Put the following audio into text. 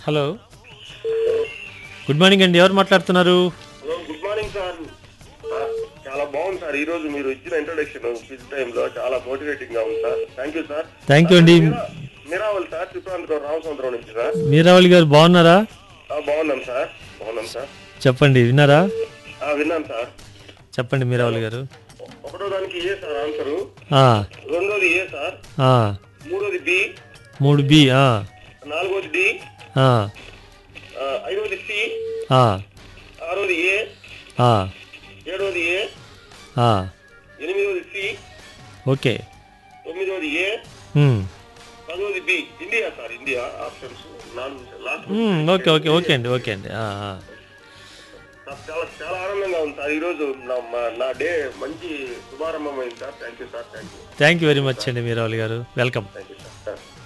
Hello good morning అండి ఎవరు మాట్లాడుతున్నారు hello good morning sir sir, చాలా బాగుంది సార్ ఈ రోజు మీరు ఇచ్చిన ఇంట్రొడక్షన్ క్విజ్ టైంలో చాలా మోటివేటింగ్ గా ఉంది sir thank you sir thank you అండి మీరావల్ సార్ చిత్రాంతరం రామచంద్రం నుంచి సార్ మీరావళి గారు బాగున్నారా ఆ, బాగున్నాం సార్ బాగున్నాం సార్ చెప్పండి విన్నారా ఆ, విన్నాను సార్ చెప్పండి మీరావళి గారు ఒకటో దానికి ఏ సార్ ఆన్సరు ఆ, రెండోది ఏ సార్ ఆ, మూడోది బి మూడు బి ఆ, నాలుగోది డి ఆ, ఆ, ఐదోది సి ఆ, ఆరోది ఏ ఆ, ఏడోది ఏ ఆ, ఎనిమిదోది సి ఓకే తొమ్మిదోది ఏ ఉమ్, పదోది B India sir India options నాలుగు లాస్ట్ ఉమ్, ఓకే ఓకే ఓకే అండి ఓకే అండి ఆ, ఆ. నాకు చాలా చాలా ఆనందంగా ఉంది సార్ ఈరోజు నా మా- నా డే మంచి శుభారంభం అయింది sir thank you sir thank you thank you very much అండి మీరావళి గారు వెల్కమ్ థ్యాంక్ యూ సార్